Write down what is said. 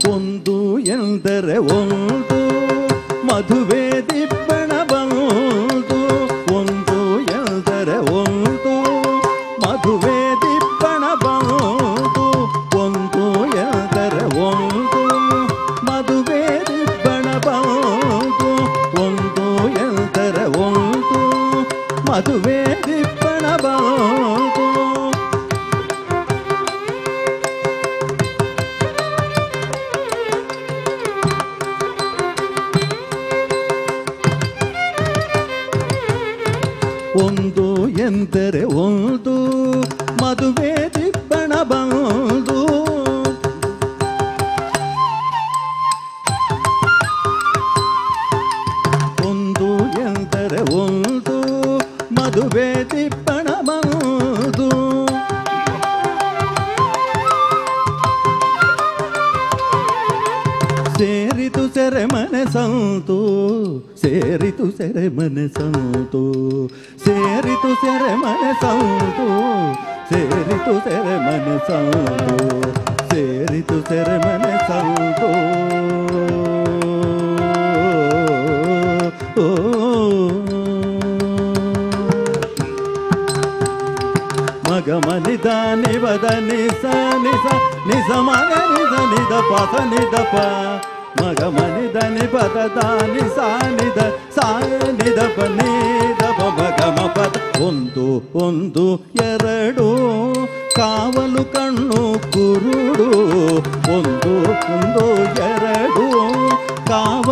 ಒಂದು ಎಂದರೆ ಒಂದು ಮದುವೆ ದಿಬ್ಬಣ ಬಂದು ಒಂದು ಎಂದರೆ ಒಂದು ಮದುವೆ ದಿಬ್ಬಣ ಬಂದು ಒಂದು ಎಂದರೆ ಒಂದು ಮದುವೆ ದಿಬ್ಬಣ ಬಂದು ಒಂದು ಎಂದರೆ ಒಂದು ಮದುವೆ ದಿಬ್ಬಣ ಬಂದು ಒಂದು ಎಂದರೆ ಒಂದು ಮದುವೆ ದಿಬ್ಬಣ ಬಂದು ಒಂದು ಎಂದರೆ ಒಂದು ಮದುವೆ ದಿಬ್ಬಣ ಬಂದು ಸೇರಿತು ಸೆರೆಮನೆ ಸಂತು ಸೇರಿತು ಸೆರೆಮನೆ ಸಂತು ಸೇರಿತು ಸೆರೆಮನೆ ಸಂತು ಸೇರಿತು ಸೆರೆಮನೆ ಸಂತು ಸೇರಿತು ಸೆರೆಮನೆ ಸಂತು ಓ ಮಗ ಮನಿದ ನಿವದ ನಿಸ ನಿಸ ನಿಸ ಮಗ ನಿಸ ನಿದ ಪಸ ನಿದ ಪ ಮಗ ಮನಿದ ನಿಪದ ದಾನಿ ಸಾ ನಿದ ಸಾ ನಿದ ಪ ನಿದ ಪ ಮಗ ಮ ಪದ ಒಂದು ಒಂದು ಎರಡು ಕಾವಲು ಕಣ್ಣು ಕುರುಡು ಒಂದು ಒಂದು ಎರಡು ಕಾವಲು